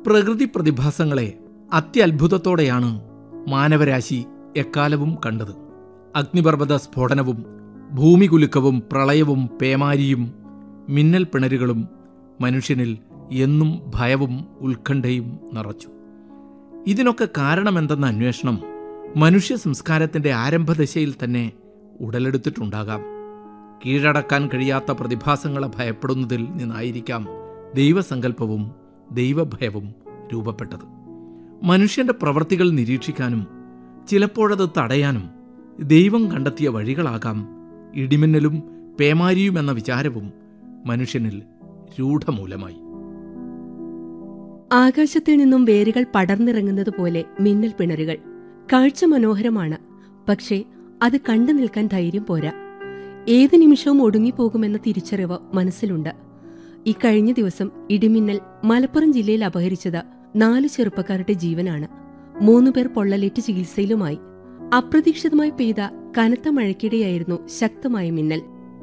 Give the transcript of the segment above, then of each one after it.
പ്രകൃതി പ്രതിഭാസങ്ങളെ അത്യത്ഭുതത്തോടെയാണ് മാനവരാശി എക്കാലവും കണ്ടത് അഗ്നിപർവ്വത സ്ഫോടനവും ഭൂമികുലുക്കവും പ്രളയവും പേമാരിയും മിന്നൽ പിണരുകളും മനുഷ്യനിൽ എന്നും ഭയവും ഉത്കണ്ഠയും നിറച്ചു ഇതിനൊക്കെ കാരണമെന്തെന്ന അന്വേഷണം മനുഷ്യ സംസ്കാരത്തിന്റെ ആരംഭദശയിൽ തന്നെ ഉടലെടുത്തിട്ടുണ്ടാകാം കീഴടക്കാൻ കഴിയാത്ത പ്രതിഭാസങ്ങളെ ഭയപ്പെടുന്നതിൽ നിന്നായിരിക്കാം ദൈവസങ്കല്പവും ദൈവഭയവും രൂപപ്പെട്ടത് മനുഷ്യന്റെ പ്രവൃത്തികൾ നിരീക്ഷിക്കാനും ചിലപ്പോഴത് തടയാനും ദൈവം കണ്ടെത്തിയ വഴികളാകാം ഇടിമിന്നലും പേമാരിയും എന്ന വിചാരവും മനുഷ്യനിൽ രൂഢമൂലമായി ആകാശത്തിൽ നിന്നും വേരുകൾ പടർന്നിറങ്ങുന്നത് പോലെ മിന്നൽ പിണരുകൾ കാഴ്ച മനോഹരമാണ് പക്ഷേ അത് കണ്ടു നിൽക്കാൻ ധൈര്യം പോരാ ഏത് നിമിഷവും ഒടുങ്ങിപ്പോകുമെന്ന തിരിച്ചറിവ് മനസ്സിലുണ്ട് ഇക്കഴിഞ്ഞ ദിവസം ഇടിമിന്നൽ മലപ്പുറം ജില്ലയിൽ അപഹരിച്ചത് നാല് ചെറുപ്പക്കാരുടെ ജീവനാണ് മൂന്നുപേർ പൊള്ളലേറ്റ് ചികിത്സയിലുമായി അപ്രതീക്ഷിതമായി പെയ്ത കനത്ത മഴയ്ക്കിടെയായിരുന്നു ശക്തമായ മിന്നൽ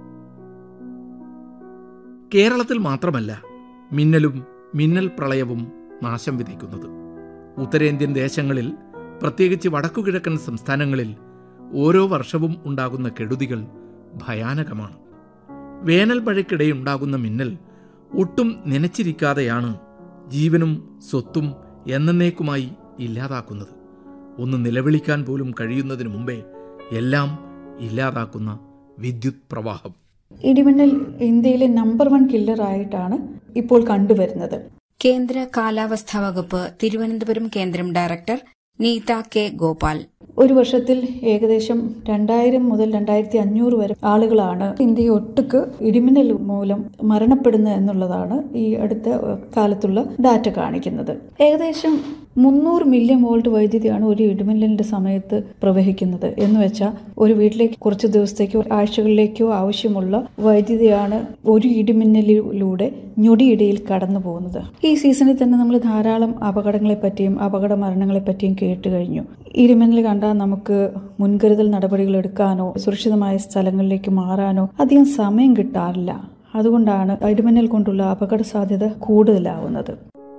കേരളത്തിൽ മാത്രമല്ല മിന്നലും മിന്നൽ പ്രളയവും നാശം വിതയ്ക്കുന്നത് ഉത്തരേന്ത്യൻ ദേശങ്ങളിൽ പ്രത്യേകിച്ച് വടക്കുകിഴക്കൻ സംസ്ഥാനങ്ങളിൽ ഓരോ വർഷവും ഉണ്ടാകുന്ന കെടുതികൾ ഭയാനകമാണ് വേനൽ മഴയ്ക്കിടെയുണ്ടാകുന്ന മിന്നൽ ഒട്ടും നനച്ചിരിക്കാതെയാണ് ജീവനും സ്വത്തും എന്നേക്കുമായി ഇല്ലാതാക്കുന്നത് ഒന്ന് നിലവിളിക്കാൻ പോലും കഴിയുന്നതിന് മുമ്പേ എല്ലാം ഇല്ലാതാക്കുന്ന വിദ്യുത് പ്രവാഹം ഇടിമിന്നൽ ഇന്ത്യയിലെ നമ്പർ വൺ കില്ലർ ആയിട്ടാണ് ഇപ്പോൾ കണ്ടുവരുന്നത് കേന്ദ്ര കാലാവസ്ഥാ വകുപ്പ് തിരുവനന്തപുരം കേന്ദ്രം ഡയറക്ടർ നീത കെ ഗോപാൽ ഒരു വർഷത്തിൽ ഏകദേശം രണ്ടായിരം മുതൽ രണ്ടായിരത്തി അഞ്ഞൂറ് വരെ ആളുകളാണ് ഇന്ത്യ ഒട്ടുക്ക് ഇടിമിന്നൽ മൂലം മരണപ്പെടുന്നത് എന്നുള്ളതാണ് ഈ അടുത്ത കാലത്തുള്ള ഡാറ്റ കാണിക്കുന്നത് ഏകദേശം മുന്നൂറ് മില്യൺ വോൾട്ട് വൈദ്യുതിയാണ് ഒരു ഇടിമിന്നലിന്റെ സമയത്ത് പ്രവഹിക്കുന്നത് എന്ന് വെച്ചാൽ ഒരു വീട്ടിലേക്ക് കുറച്ച് ദിവസത്തേക്കോ ആഴ്ചകളിലേക്കോ ആവശ്യമുള്ള വൈദ്യുതിയാണ് ഒരു ഇടിമിന്നലിലൂടെ ഞൊടിയിടയിൽ കടന്നു പോകുന്നത് ഈ സീസണിൽ തന്നെ നമ്മൾ ധാരാളം അപകടങ്ങളെ പറ്റിയും അപകട മരണങ്ങളെ പറ്റിയും കേട്ട് കഴിഞ്ഞു ഇടിമിന്നൽ കണ്ടാൽ നമുക്ക് മുൻകരുതൽ നടപടികൾ എടുക്കാനോ സുരക്ഷിതമായ സ്ഥലങ്ങളിലേക്ക് മാറാനോ അധികം സമയം കിട്ടാറില്ല അതുകൊണ്ടാണ് ഇടിമിന്നൽ കൊണ്ടുള്ള അപകട സാധ്യത കൂടുതലാവുന്നത്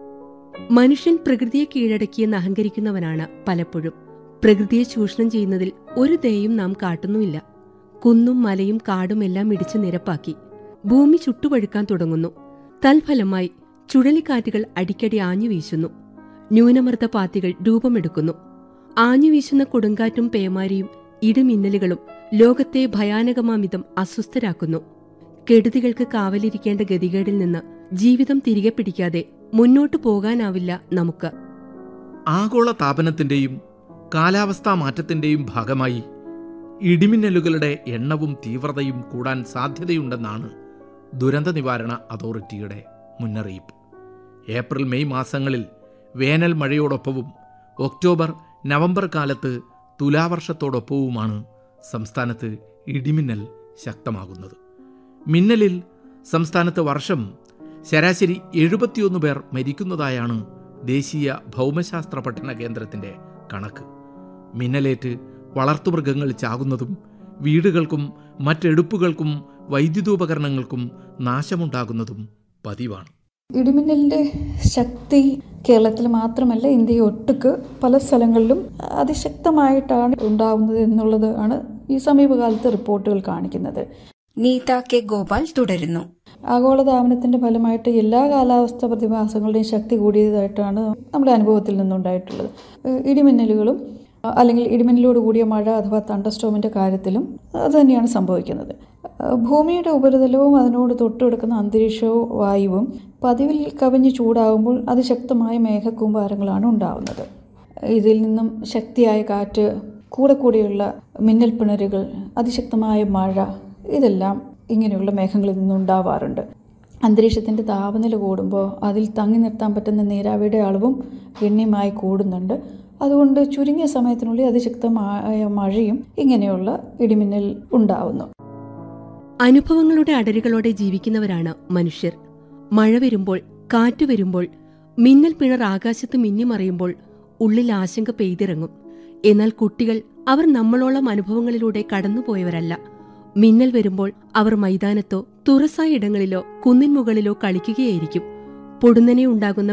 മനുഷ്യൻ പ്രകൃതിയെ കീഴടക്കിയെന്ന് അഹങ്കരിക്കുന്നവനാണ് പലപ്പോഴും പ്രകൃതിയെ ചൂഷണം ചെയ്യുന്നതിൽ ഒരു ദയയും നാം കാട്ടുന്നുമില്ല കുന്നും മലയും കാടും എല്ലാം ഇടിച്ചു നിരപ്പാക്കി ഭൂമി ചുട്ടുപഴുക്കാൻ തുടങ്ങുന്നു തൽഫലമായി ചുഴലിക്കാറ്റുകൾ അടിക്കടി ആഞ്ഞു വീശുന്നു ന്യൂനമർദ്ദ പാത്തികൾ രൂപമെടുക്കുന്നു ആഞ്ഞു വീശുന്ന കൊടുങ്കാറ്റും പേമാരിയും ഇടിമിന്നലുകളും ലോകത്തെ ഭയാനകമാമിതം അസ്വസ്ഥരാക്കുന്നു കെടുതികൾക്ക് കാവലിരിക്കേണ്ട ഗതികേടിൽ നിന്ന് ജീവിതം തിരികെ പിടിക്കാതെ മുന്നോട്ടു പോകാനാവില്ല നമുക്ക് ആഗോള താപനത്തിന്റെയും കാലാവസ്ഥാ മാറ്റത്തിന്റെയും ഭാഗമായി ഇടിമിന്നലുകളുടെ എണ്ണവും തീവ്രതയും കൂടാൻ സാധ്യതയുണ്ടെന്നാണ് ദുരന്ത നിവാരണ അതോറിറ്റിയുടെ മുന്നറിയിപ്പ് ഏപ്രിൽ മെയ് മാസങ്ങളിൽ വേനൽ മഴയോടൊപ്പവും ഒക്ടോബർ നവംബർ കാലത്ത് തുലാവർഷത്തോടൊപ്പവുമാണ് സംസ്ഥാനത്ത് ഇടിമിന്നൽ ശക്തമാകുന്നത് മിന്നലിൽ സംസ്ഥാനത്ത് വർഷം ശരാശരി എഴുപത്തിയൊന്ന് പേർ മരിക്കുന്നതായാണ് ദേശീയ ഭൗമശാസ്ത്ര പഠന കേന്ദ്രത്തിന്റെ കണക്ക് മിന്നലേറ്റ് വളർത്തുമൃഗങ്ങൾ ചാകുന്നതും വീടുകൾക്കും മറ്റെടുപ്പുകൾക്കും വൈദ്യുതോപകരണങ്ങൾക്കും നാശമുണ്ടാകുന്നതും പതിവാണ് ഇടിമിന്നലിന്റെ ശക്തി കേരളത്തിൽ മാത്രമല്ല ഇന്ത്യ ഒട്ടുക്ക് പല സ്ഥലങ്ങളിലും അതിശക്തമായിട്ടാണ് ഉണ്ടാവുന്നത് എന്നുള്ളത് ആണ് ഈ സമീപകാലത്തെ റിപ്പോർട്ടുകൾ കാണിക്കുന്നത് നീത കെ ഗോപാൽ തുടരുന്നു ആഗോളതാപനത്തിന്റെ ഫലമായിട്ട് എല്ലാ കാലാവസ്ഥാ പ്രതിഭാസങ്ങളുടെയും ശക്തി കൂടിയതായിട്ടാണ് നമ്മുടെ അനുഭവത്തിൽ നിന്നുണ്ടായിട്ടുള്ളത് ഏഹ് ഇടിമിന്നലുകളും അഹ് അല്ലെങ്കിൽ ഇടിമിന്നലോട് കൂടിയ മഴ അഥവാ തണ്ടർസ്റ്റോമിന്റെ കാര്യത്തിലും അത് തന്നെയാണ് സംഭവിക്കുന്നത് ഏഹ് ഭൂമിയുടെ ഉപരിതലവും അതിനോട് തൊട്ടുകിടക്കുന്ന അന്തരീക്ഷവും വായുവും പതിവിൽ കവിഞ്ഞ് ചൂടാകുമ്പോൾ അതിശക്തമായ മേഘക്കൂമ്പാരങ്ങളാണ് ഉണ്ടാവുന്നത് ഇതിൽ നിന്നും ശക്തിയായ കാറ്റ് കൂടെ കൂടെയുള്ള മിന്നൽ പിണരുകൾ അതിശക്തമായ മഴ ഇതെല്ലാം ഇങ്ങനെയുള്ള മേഘങ്ങളിൽ നിന്നുണ്ടാവാറുണ്ട് അന്തരീക്ഷത്തിൻ്റെ താപനില കൂടുമ്പോൾ അതിൽ തങ്ങി നിർത്താൻ പറ്റുന്ന നീരാവിയുടെ അളവും ഗണ്യമായി കൂടുന്നുണ്ട് അതുകൊണ്ട് ചുരുങ്ങിയ സമയത്തിനുള്ളിൽ അതിശക്തമായ മഴയും ഇങ്ങനെയുള്ള ഇടിമിന്നൽ ഉണ്ടാവുന്നു അനുഭവങ്ങളുടെ അടരുകളോടെ ജീവിക്കുന്നവരാണ് മനുഷ്യർ മഴ വരുമ്പോൾ കാറ്റ് വരുമ്പോൾ മിന്നൽ പിണർ ആകാശത്ത് മിന്നിമറിയുമ്പോൾ ഉള്ളിൽ ആശങ്ക പെയ്തിറങ്ങും എന്നാൽ കുട്ടികൾ അവർ നമ്മളോളം അനുഭവങ്ങളിലൂടെ കടന്നുപോയവരല്ല മിന്നൽ വരുമ്പോൾ അവർ മൈതാനത്തോ തുറസായ ഇടങ്ങളിലോ കുന്നിൻ മുകളിലോ കളിക്കുകയായിരിക്കും പൊടുന്നനെ ഉണ്ടാകുന്ന